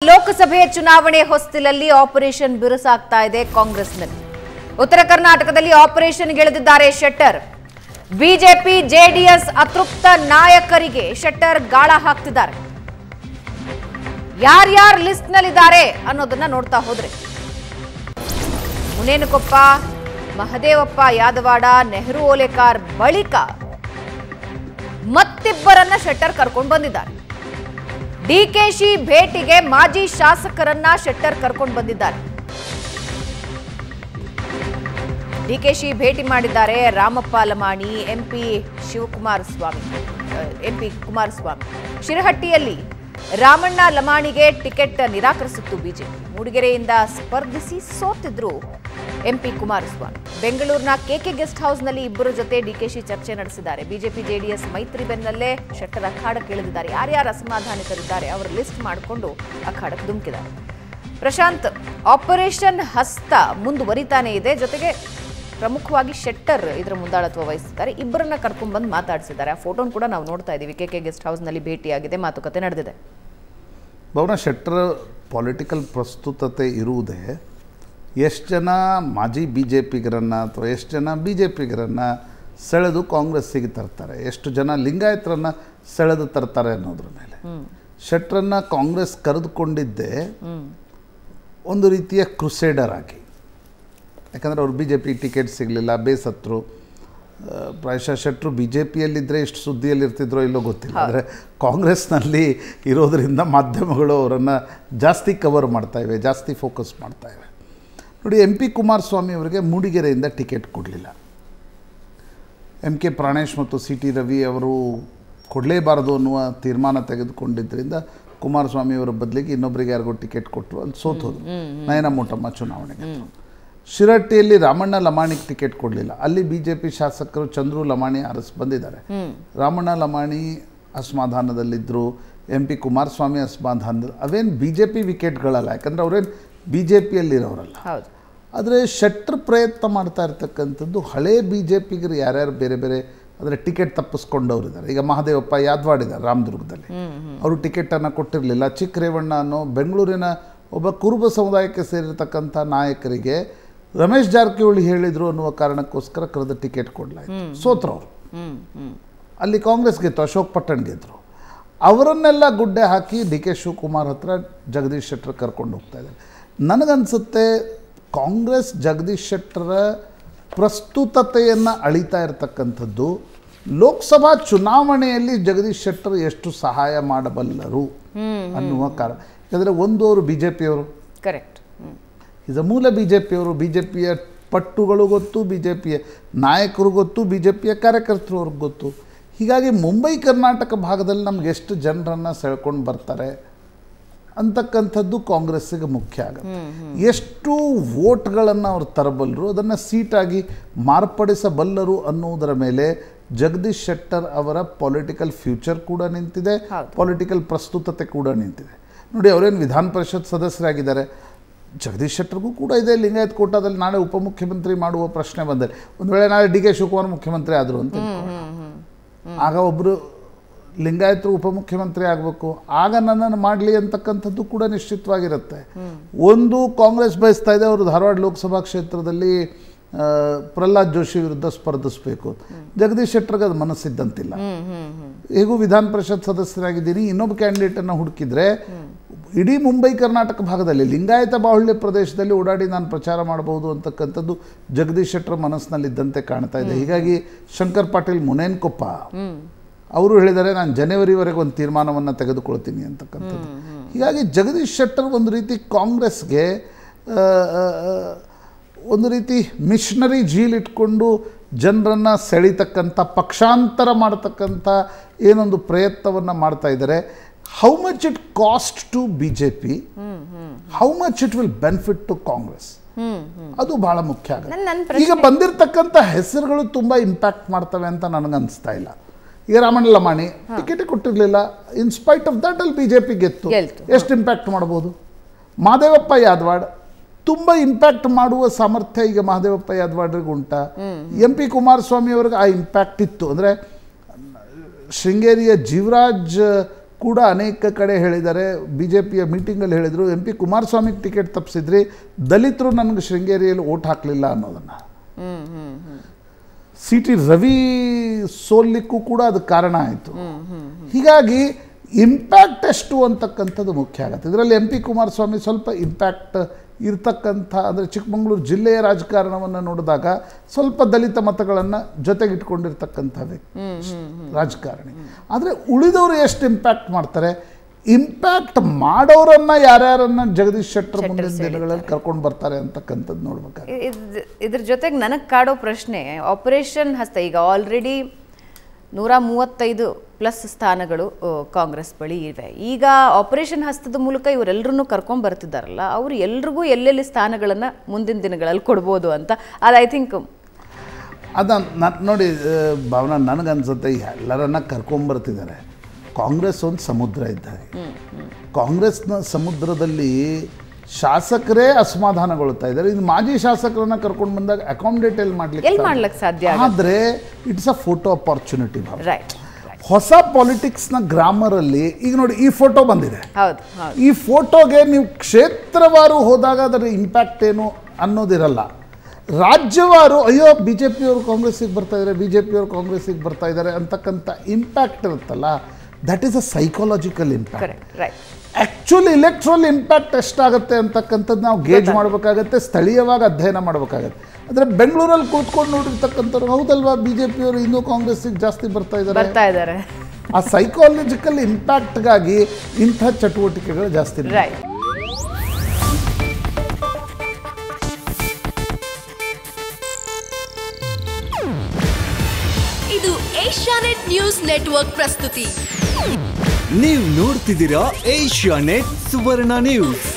ಲೋಕಸಭೆ ಚುನಾವಣೆ ಹೊಸ್ತಿಲಲ್ಲಿ ಆಪರೇಷನ್ ಬಿರುಸಾಗ್ತಾ ಇದೆ ಕಾಂಗ್ರೆಸ್ನಲ್ಲಿ ಉತ್ತರ ಕರ್ನಾಟಕದಲ್ಲಿ ಆಪರೇಷನ್ಗಿಳಿದಿದ್ದಾರೆ ಶೆಟ್ಟರ್ ಬಿಜೆಪಿ ಜೆಡಿಎಸ್ ಅತೃಪ್ತ ನಾಯಕರಿಗೆ ಶೆಟ್ಟರ್ ಗಾಳ ಹಾಕ್ತಿದ್ದಾರೆ ಯಾರ್ಯಾರು ಲಿಸ್ಟ್ನಲ್ಲಿದ್ದಾರೆ ಅನ್ನೋದನ್ನ ನೋಡ್ತಾ ಹೋದ್ರೆ ಮುನೇನಕೊಪ್ಪ ಮಹದೇವಪ್ಪ ಯಾದವಾಡ ನೆಹರು ಓಲೇಕಾರ್ ಬಳಿಕ ಮತ್ತಿಬ್ಬರನ್ನ ಶೆಟ್ಟರ್ ಕರ್ಕೊಂಡು ಬಂದಿದ್ದಾರೆ ಡಿಕೆಶಿ ಭೇಟಿಗೆ ಮಾಜಿ ಶಾಸಕರನ್ನ ಶೆಟ್ಟರ್ ಕರ್ಕೊಂಡು ಬಂದಿದ್ದಾರೆ ಡಿಕೆಶಿ ಭೇಟಿ ಮಾಡಿದ್ದಾರೆ ರಾಮಪ್ಪ ಲಮಾಣಿ ಎಂಪಿ ಶಿವಕುಮಾರ ಸ್ವಾಮಿ ಎಂಪಿ ಕುಮಾರಸ್ವಾಮಿ ಶಿರಹಟ್ಟಿಯಲ್ಲಿ ರಾಮಣ್ಣ ಲಮಾಣಿಗೆ ಟಿಕೆಟ್ ನಿರಾಕರಿಸಿತ್ತು ಬಿಜೆಪಿ ಮೂಡಿಗೆರೆಯಿಂದ ಸ್ಪರ್ಧಿಸಿ ಸೋತಿದ್ರು ಎಂಪಿ ಕುಮಾರಸ್ವಾಮಿ ಬೆಂಗಳೂರಿನ ಕೆಕೆ ಗೆಸ್ಟ್ ಹೌಸ್ನಲ್ಲಿ ಇಬ್ಬರ ಜೊತೆ ಡಿಕೆಶಿ ಚರ್ಚೆ ನಡೆಸಿದ್ದಾರೆ ಬಿಜೆಪಿ ಜೆಡಿಎಸ್ ಮೈತ್ರಿ ಬೆನ್ನಲ್ಲೇ ಶೆಟ್ಟರ್ ಅಖಾಡಕ್ಕೆ ಇಳಿದಿದ್ದಾರೆ ಯಾರ್ಯಾರು ಅಸಮಾಧಾನಿತರಿದ್ದಾರೆ ಅವರ ಲಿಸ್ಟ್ ಮಾಡಿಕೊಂಡು ಅಖಾಡಕ್ಕೆ ಧುಮುಕಿದ್ದಾರೆ ಪ್ರಶಾಂತ್ ಆಪರೇಷನ್ ಹಸ್ತ ಮುಂದುವರಿತಾನೆ ಇದೆ ಜೊತೆಗೆ ಪ್ರಮುಖವಾಗಿ ಶೆಟ್ಟರ್ ಇದರ ಮುಂದಾಳತ್ವ ವಹಿಸಿದ್ದಾರೆ ಇಬ್ಬರನ್ನ ಕರ್ಕೊಂಡ್ ಬಂದು ಮಾತಾಡಿಸಿದ್ದಾರೆ ಆ ಫೋಟೋನ್ ಕೂಡ ನಾವು ನೋಡ್ತಾ ಇದ್ದೀವಿ ಕೆ ಕೆ ಗೆಸ್ಟ್ ಹೌಸ್ನಲ್ಲಿ ಭೇಟಿಯಾಗಿದೆ ಮಾತುಕತೆ ನಡೆದಿದೆ ಭವನ ಶೆಟ್ಟರ್ ಪೊಲಿಟಿಕಲ್ ಪ್ರಸ್ತುತತೆ ಇರುವುದೇ ಎಷ್ಟು ಜನ ಮಾಜಿ ಬಿ ಜೆ ಪಿಗರನ್ನು ಅಥವಾ ಎಷ್ಟು ಜನ ಬಿ ಜೆ ಪಿಗರನ್ನು ಸೆಳೆದು ಕಾಂಗ್ರೆಸ್ಸಿಗೆ ತರ್ತಾರೆ ಎಷ್ಟು ಜನ ಲಿಂಗಾಯತರನ್ನು ಸೆಳೆದು ತರ್ತಾರೆ ಅನ್ನೋದ್ರ ಮೇಲೆ ಶೆಟ್ಟರನ್ನು ಕಾಂಗ್ರೆಸ್ ಕರೆದುಕೊಂಡಿದ್ದೇ ಒಂದು ರೀತಿಯ ಕ್ರುಸೇಡರ್ ಆಗಿ ಯಾಕಂದರೆ ಅವ್ರು ಬಿ ಜೆ ಪಿ ಟಿಕೆಟ್ ಸಿಗಲಿಲ್ಲ ಬೇಸತ್ರು ಆ, ಪ್ರಾಯಶಃ ಶೆಟ್ಟರು ಬಿ ಜೆ ಪಿಯಲ್ಲಿದ್ದರೆ ಎಷ್ಟು ಸುದ್ದಿಯಲ್ಲಿ ಇರ್ತಿದ್ರೋ ಇಲ್ಲೋ ಗೊತ್ತಿಲ್ಲ ಆದರೆ ಕಾಂಗ್ರೆಸ್ನಲ್ಲಿ ಇರೋದರಿಂದ ಮಾಧ್ಯಮಗಳು ಅವರನ್ನು ಜಾಸ್ತಿ ಕವರ್ ಮಾಡ್ತಾ ಇವೆ ಜಾಸ್ತಿ ಫೋಕಸ್ ಮಾಡ್ತಾ ಇವೆ ನೋಡಿ ಎಂ ಪಿ ಕುಮಾರಸ್ವಾಮಿ ಅವರಿಗೆ ಮೂಡಿಗೆರೆಯಿಂದ ಟಿಕೆಟ್ ಕೊಡಲಿಲ್ಲ ಎಂ ಕೆ ಪ್ರಾಣೇಶ್ ಮತ್ತು ಸಿ ಟಿ ರವಿ ಅವರು ಕೊಡಲೇಬಾರದು ಅನ್ನುವ ತೀರ್ಮಾನ ತೆಗೆದುಕೊಂಡಿದ್ದರಿಂದ ಕುಮಾರಸ್ವಾಮಿ ಅವರ ಬದಲಿಗೆ ಇನ್ನೊಬ್ಬರಿಗೆ ಯಾರಿಗೋ ಟಿಕೆಟ್ ಕೊಟ್ಟರು ಅಲ್ಲಿ ಸೋತೋದು ನಯನ ಮೋಟಮ್ಮ ಚುನಾವಣೆಗೆ ಶಿರಹಟ್ಟಿಯಲ್ಲಿ ರಾಮಣ್ಣ ಲಮಾಣಿಗೆ ಟಿಕೆಟ್ ಕೊಡಲಿಲ್ಲ ಅಲ್ಲಿ ಬಿ ಜೆ ಪಿ ಶಾಸಕರು ಚಂದ್ರು ಲಮಾಣಿ ಅರಸ್ ಬಂದಿದ್ದಾರೆ ರಾಮಣ್ಣ ಲಮಾಣಿ ಅಸಮಾಧಾನದಲ್ಲಿದ್ದರು ಎಂ ಪಿ ಕುಮಾರಸ್ವಾಮಿ ಅಸಮಾಧಾನದಲ್ಲಿ ಅವೇನು ಬಿ ಜೆ ಪಿ ವಿಕೆಟ್ಗಳಲ್ಲ ಯಾಕಂದರೆ ಅವರೇನು ಬಿ ಜೆ ಪಿಯಲ್ಲಿರೋರಲ್ಲ ಹೌದು ಆದರೆ ಶೆಟ್ರ್ ಪ್ರಯತ್ನ ಮಾಡ್ತಾ ಇರ್ತಕ್ಕಂಥದ್ದು ಹಳೇ ಬಿ ಜೆ ಪಿಗರು ಯಾರ್ಯಾರು ಬೇರೆ ಬೇರೆ ಅಂದರೆ ಟಿಕೆಟ್ ತಪ್ಪಿಸ್ಕೊಂಡವ್ರು ಇದ್ದಾರೆ ಈಗ ಮಹದೇವಪ್ಪ ಯಾದವಾಡ್ ಇದ್ದಾರೆ ರಾಮದುರ್ಗದಲ್ಲಿ ಅವರು ಟಿಕೆಟನ್ನು ಕೊಟ್ಟಿರಲಿಲ್ಲ ಚಿಕ್ಕ ರೇವಣ್ಣ ಅನ್ನೋ ಬೆಂಗಳೂರಿನ ಒಬ್ಬ ಕುರುಬ ಸಮುದಾಯಕ್ಕೆ ಸೇರಿರ್ತಕ್ಕಂಥ ನಾಯಕರಿಗೆ ರಮೇಶ್ ಜಾರಕಿಹೊಳಿ ಹೇಳಿದರು ಅನ್ನುವ ಕಾರಣಕ್ಕೋಸ್ಕರ ಕರೆದು ಟಿಕೆಟ್ ಕೊಡಲಾಯಿತು ಸೋತ್ರು ಅವರು ಹ್ಮ್ ಹ್ಮ್ ಅಲ್ಲಿ ಕಾಂಗ್ರೆಸ್ ಗೆದ್ದು ಅಶೋಕ್ ಪಟ್ಟಣ್ ಗೆದ್ದರು ಅವರನ್ನೆಲ್ಲ ಗುಡ್ಡೆ ಹಾಕಿ ಡಿ ಕೆ ಶಿವಕುಮಾರ್ ಹತ್ರ ಜಗದೀಶ್ ಶೆಟ್ಟರ್ ಕರ್ಕೊಂಡು ಹೋಗ್ತಾ ಇದ್ದಾರೆ ನನಗನ್ಸುತ್ತೆ ಕಾಂಗ್ರೆಸ್ ಜಗದೀಶ್ ಶೆಟ್ಟರ ಪ್ರಸ್ತುತತೆಯನ್ನು ಅಳಿತಾ ಇರತಕ್ಕಂಥದ್ದು ಲೋಕಸಭಾ ಚುನಾವಣೆಯಲ್ಲಿ ಜಗದೀಶ್ ಶೆಟ್ಟರ್ ಎಷ್ಟು ಸಹಾಯ ಮಾಡಬಲ್ಲರು ಅನ್ನುವ ಕಾರಣ ಯಾಕಂದರೆ ಒಂದು ಅವರು ಬಿ ಜೆ ಪಿಯವರು ಕರೆಕ್ಟ್ ಹ್ಮ್ ಇದು ಮೂಲ ಬಿ ಜೆ ಪಿಯವರು ಬಿ ಜೆ ಪಿಯ ಪಟ್ಟುಗಳು ಗೊತ್ತು ಬಿ ಜೆ ಪಿಯ ನಾಯಕರು ಗೊತ್ತು ಬಿ ಜೆ ಪಿಯ ಕಾರ್ಯಕರ್ತರು ಅವ್ರಿಗೆ ಗೊತ್ತು ಹೀಗಾಗಿ ಮುಂಬೈ ಕರ್ನಾಟಕ ಭಾಗದಲ್ಲಿ ನಮ್ಗೆ ಎಷ್ಟು ಜನರನ್ನು ಸೆಳ್ಕೊಂಡು ಬರ್ತಾರೆ ಅಂತಕ್ಕಂಥದ್ದು ಕಾಂಗ್ರೆಸ್ಸಿಗೆ ಮುಖ್ಯ ಆಗುತ್ತೆ ಎಷ್ಟು ವೋಟ್ಗಳನ್ನು ಅವ್ರು ತರಬಲ್ಲರು ಅದನ್ನು ಸೀಟಾಗಿ ಮಾರ್ಪಡಿಸಬಲ್ಲರು ಅನ್ನುವುದರ ಮೇಲೆ ಜಗದೀಶ್ ಶೆಟ್ಟರ್ ಅವರ ಪೊಲಿಟಿಕಲ್ ಫ್ಯೂಚರ್ ಕೂಡ ನಿಂತಿದೆ ಹೌದು. ಪೊಲಿಟಿಕಲ್ ಪ್ರಸ್ತುತತೆ ಕೂಡ ನಿಂತಿದೆ ನೋಡಿ ಅವರೇನು ವಿಧಾನ ಪರಿಷತ್ ಸದಸ್ಯರಾಗಿದ್ದಾರೆ ಜಗದೀಶ್ ಶೆಟ್ಟರ್ಗೂ ಕೂಡ ಇದೆ ಲಿಂಗಾಯತ್ ಕೋಟಾದಲ್ಲಿ ನಾಳೆ ಉಪಮುಖ್ಯಮಂತ್ರಿ ಮಾಡುವ ಪ್ರಶ್ನೆ ಬಂದರೆ ಒಂದು ವೇಳೆ ನಾಳೆ ಡಿ ಕೆ ಶಿವಕುಮಾರ್ ಮುಖ್ಯಮಂತ್ರಿ ಆದರು ಅಂತ ಇಟ್ಕೊಳ್ಳೋಣ. ಆಗ ಒಬ್ಬರು ಲಿಂಗಾಯತರು ಉಪಮುಖ್ಯಮಂತ್ರಿ ಆಗಬೇಕು ಆಗ ನನ್ನನ್ನು ಮಾಡಲಿ ಅಂತಕ್ಕಂಥದ್ದು ಕೂಡ ನಿಶ್ಚಿತವಾಗಿರುತ್ತೆ ಒಂದು ಕಾಂಗ್ರೆಸ್ ಬಯಸ್ತಾ ಇದೆ ಅವರು ಧಾರವಾಡ ಲೋಕಸಭಾ ಕ್ಷೇತ್ರದಲ್ಲಿ ಆ, ಪ್ರಹ್ಲಾದ್ ಜೋಶಿ ವಿರುದ್ಧ ಸ್ಪರ್ಧಿಸಬೇಕು ಜಗದೀಶ್ ಶೆಟ್ಟರ್ಗೆ ಅದು ಮನಸ್ಸಿದ್ದಂತಿಲ್ಲ ಹ್ಮ್ ಹ್ಮ್ ಹ್ಮ್ ಹೇಗೂ ವಿಧಾನ ಪರಿಷತ್ ಸದಸ್ಯರಾಗಿದ್ದೀನಿ ಇನ್ನೊಬ್ಬ ಕ್ಯಾಂಡಿಡೇಟನ್ನು ಹುಡುಕಿದ್ರೆ ಇಡೀ ಮುಂಬೈ ಕರ್ನಾಟಕ ಭಾಗದಲ್ಲಿ ಲಿಂಗಾಯತ ಬಾಹುಳ್ಯ ಪ್ರದೇಶದಲ್ಲಿ ಓಡಾಡಿ ನಾನು ಪ್ರಚಾರ ಮಾಡಬಹುದು ಅಂತಕ್ಕಂಥದ್ದು ಜಗದೀಶ್ ಶೆಟ್ಟರ್ ಮನಸ್ಸಿನಲ್ಲಿದ್ದಂತೆ ಕಾಣ್ತಾ ಇದೆ ಹೀಗಾಗಿ ಶಂಕರ್ ಪಾಟೀಲ್ ಮುನೇನ್ಕೊಪ್ಪ ಅವರು ಹೇಳಿದ್ದಾರೆ ನಾನು ಜನವರಿವರೆಗೆ ಒಂದು ತೀರ್ಮಾನವನ್ನು ತೆಗೆದುಕೊಳ್ತೀನಿ ಅಂತಕ್ಕಂಥದ್ದು ಹೀಗಾಗಿ ಜಗದೀಶ್ ಶೆಟ್ಟರ್ ಒಂದು ರೀತಿ ಕಾಂಗ್ರೆಸ್ಗೆ ಆ, ಆ, ಆ, ಒಂದು ರೀತಿ ಮಿಷನರಿ ಜೀಲ್ ಇಟ್ಕೊಂಡು ಜನರನ್ನು ಸೆಳೀತಕ್ಕಂಥ ಪಕ್ಷಾಂತರ ಮಾಡ್ತಕ್ಕಂಥ ಏನೊಂದು ಪ್ರಯತ್ನವನ್ನು ಮಾಡ್ತಾ ಇದ್ದಾರೆ how much it cost to B J P how much it will benefit to Congress hmm hmm ಅದು ಬಹಳ ಮುಖ್ಯ ನನ್- ನನ್ ಆಗುತ್ತೆ ಈಗ ಬಂದಿರತಕ್ಕಂಥ ಹೆಸರುಗಳು ತುಂಬ ಇಂಪ್ಯಾಕ್ಟ್ ಮಾಡ್ತವೆ ಅಂತ ನನಗನ್ನಿಸ್ತಾ ಇಲ್ಲ ಈಗ ರಾಮಣ್ಣ ಲಮಾಣಿ ಟಿಕೆಟ್ ಕೊಟ್ಟಿರಲಿಲ್ಲ ಇನ್ಸ್ಪೈಟ್ ಆಫ್ ದಟ್ ಅಲ್ಲಿ ಬಿ ಜೆ ಪಿ ಗೆತ್ತು ಗೆಲ್ತು. ಎಷ್ಟು ಇಂಪ್ಯಾಕ್ಟ್ ಮಾಡ್ಬೋದು ಮಾದೇವಪ್ಪ ಯಾದವಾಡ್ ತುಂಬ ಇಂಪ್ಯಾಕ್ಟ್ ಮಾಡುವ ಸಾಮರ್ಥ್ಯ ಈಗ ಮಹದೇವಪ್ಪ ಯಾದವಾಡ್ರಿಗೆ ಉಂಟಾ ಎಂ ಪಿ ಕುಮಾರಸ್ವಾಮಿ ಅವ್ರಿಗೆ ಆ ಇಂಪ್ಯಾಕ್ಟ್ ಇತ್ತು ಅಂದರೆ ಶೃಂಗೇರಿಯ ಜೀವರಾಜ್ ಕೂಡ ಅನೇಕ ಕಡೆ ಹೇಳಿದ್ದಾರೆ ಬಿ ಜೆ ಪಿಯ ಮೀಟಿಂಗಲ್ಲಿ ಹೇಳಿದರು ಎಂ ಪಿ ಕುಮಾರಸ್ವಾಮಿಗೆ ಟಿಕೆಟ್ ತಪ್ಪಿಸಿದ್ರಿ ದಲಿತರು ನನಗೆ ಶೃಂಗೇರಿಯಲ್ಲಿ ಓಟ್ ಹಾಕಲಿಲ್ಲ ಅನ್ನೋದನ್ನು hmm hmm hmm C T Ravi ಸೋಲಿಕ್ಕೂ ಕೂಡ ಅದು ಕಾರಣ ಆಯಿತು ಹೀಗಾಗಿ ಇಂಪ್ಯಾಕ್ಟ್ ಎಷ್ಟು ಅಂತಕ್ಕಂಥದ್ದು ಮುಖ್ಯ ಆಗುತ್ತೆ ಇದರಲ್ಲಿ ಎಂ ಪಿ ಕುಮಾರಸ್ವಾಮಿ ಸ್ವಲ್ಪ ಇಂಪ್ಯಾಕ್ಟ್ ಇರ್ತಕ್ಕಂಥ ಅಂದರೆ ಚಿಕ್ಕಮಗಳೂರು ಜಿಲ್ಲೆಯ ರಾಜಕಾರಣವನ್ನು ನೋಡಿದಾಗ ಸ್ವಲ್ಪ ದಲಿತ ಮತಗಳನ್ನು ಜೊತೆಗಿಟ್ಕೊಂಡಿರ್ತಕ್ಕಂಥ ವ್ಯಕ್ತಿ ರಾಜಕಾರಣಿ ಆದರೆ ಉಳಿದವರು ಎಷ್ಟು ಇಂಪ್ಯಾಕ್ಟ್ ಮಾಡ್ತಾರೆ ಇಂಪ್ಯಾಕ್ಟ್ ಮಾಡೋರನ್ನ ಯಾರ್ಯಾರನ್ನ ಜಗದೀಶ್ ಶೆಟ್ಟರ್ ಮುಂದಿನ ದಿನಗಳಲ್ಲಿ ಕರ್ಕೊಂಡು ಬರ್ತಾರೆ ಅಂತಕ್ಕಂಥದ್ದು ನೋಡ್ಬೇಕಾಗುತ್ತೆ ಇದ್- ಇದ್ರ ಜೊತೆಗೆ ನನಗೆ ಕಾಡೋ ಪ್ರಶ್ನೆ ಆಪರೇಷನ್ ಹಸ್ತ ಈಗ ಆಲ್ರೆಡಿ ನೂರ ಮೂವತ್ತೈದು ಪ್ಲಸ್ ಸ್ಥಾನಗಳು ಆ, ಕಾಂಗ್ರೆಸ್ ಬಳಿ ಇವೆ ಈಗ ಆಪರೇಷನ್ ಹಸ್ತದ ಮೂಲಕ ಇವರೆಲ್ಲರನ್ನೂ ಕರ್ಕೊಂಡ್ ಬರ್ತಿದ್ದಾರಲ್ಲ ಅವ್ರು ಎಲ್ರಿಗೂ ಎಲ್ಲೆಲ್ಲಿ ಸ್ಥಾನಗಳನ್ನು ಮುಂದಿನ ದಿನಗಳಲ್ಲಿ ಕೊಡ್ಬೋದು ಅಂತ ಅದು ಐ ಥಿಂಕ್ ಅದ ನ- ನೋಡಿ ಆ, ಭಾವನಾ ನನಗನ್ಸುತ್ತೆ ಎಲ್ಲರನ್ನ ಕರ್ಕೊಂಬರ್ತಿದ್ದಾರೆ ಕಾಂಗ್ರೆಸ್ ಒಂದು ಸಮುದ್ರ ಇದ್ದಾಗೆ ಕಾಂಗ್ರೆಸ್ನ ಸಮುದ್ರದಲ್ಲಿ ಶಾಸಕರೇ ಅಸಮಾಧಾನಗೊಳ್ತಾ ಇದ್ದಾರೆ ಇದು ಮಾಜಿ ಶಾಸಕರನ್ನ ಕರ್ಕೊಂಡು ಬಂದಾಗ ಅಕಾಮಿಡೇಟ್ ಎಲ್ಲಿ ಮಾಡ್ಲಿಕ್ಕೆ ಎಲ್ಲಿ ಮಾಡ್ಲಿಕ್ಕೆ ಸಾಧ್ಯ ಆಗತ್ತೆ? ಆದರೆ ಇಟ್ಸ್ ಅ ಫೋಟೋ ಅಪಾರ್ಚುನಿಟಿ ಭಾವ ರೈಟ್ ಹೊಸ ಪಾಲಿಟಿಕ್ಸ್ನ ಗ್ರಾಮರಲ್ಲಿ ಈಗ ನೋಡಿ ಈ ಫೋಟೋ ಬಂದಿದೆ ಹೌದು ಹೌದು ಈ ಫೋಟೋಗೆ ನೀವು ಕ್ಷೇತ್ರವಾರು ಹೋದಾಗ ಅದರ ಇಂಪ್ಯಾಕ್ಟ್ ಏನು ಅನ್ನೋದಿರಲ್ಲ ರಾಜ್ಯವಾರು ಅಯ್ಯೋ ಬಿ ಜೆ ಪಿಯವರು ಕಾಂಗ್ರೆಸ್ಸಿಗೆ ಬರ್ತಾ ಇದ್ದಾರೆ ಬಿ ಜೆ ಪಿಯವರು ಕಾಂಗ್ರೆಸ್ಸಿಗೆ ಬರ್ತಾ ಇದ್ದಾರೆ ಅಂತಕ್ಕಂಥ ಇಂಪ್ಯಾಕ್ಟ್ ಇರುತ್ತಲ್ಲ that is a psychological impact correct right actually electoral impact ಎಷ್ಟಾಗುತ್ತೆ ಅಂತಕ್ಕಂಥದ್ದು ನಾವು ಗೇಜ್ ಮಾಡಬೇಕಾಗತ್ತೆ ಸ್ಥಳೀಯವಾಗಿ ಅಧ್ಯಯನ ಮಾಡಬೇಕಾಗತ್ತೆ ಅಂದರೆ ಬೆಂಗಳೂರಲ್ಲಿ ಕೂತ್ಕೊಂಡು ನೋಡಿರ್ತಕ್ಕಂಥವ್ರು ಹೌದಲ್ವಾ ಬಿ ಜೆ ಪಿಯವರು ಇನ್ನೂ ಕಾಂಗ್ರೆಸ್ಸಿಗೆ ಜಾಸ್ತಿ ಬರ್ತಾ ಇದ್ದಾರೆ ಬರ್ತಾ ಇದ್ದಾರೆ ಆ ಸೈಕಾಲಜಿಕಲ್ ಇಂಪ್ಯಾಕ್ಟ್ಗಾಗಿ ಇಂಥ ಚಟುವಟಿಕೆಗಳು ಜಾಸ್ತಿ ನಡೀತವೆ. ರೈಟ್ ಇದು ಏಷ್ಯಾನೆಟ್ ನ್ಯೂಸ್ ನೆಟ್ವರ್ಕ್ ಪ್ರಸ್ತುತಿ ನೀವು ನೋಡ್ತಿದ್ದೀರಾ ಏಷ್ಯಾ ನೆಟ್ ಸುವರ್ಣ ನ್ಯೂಸ್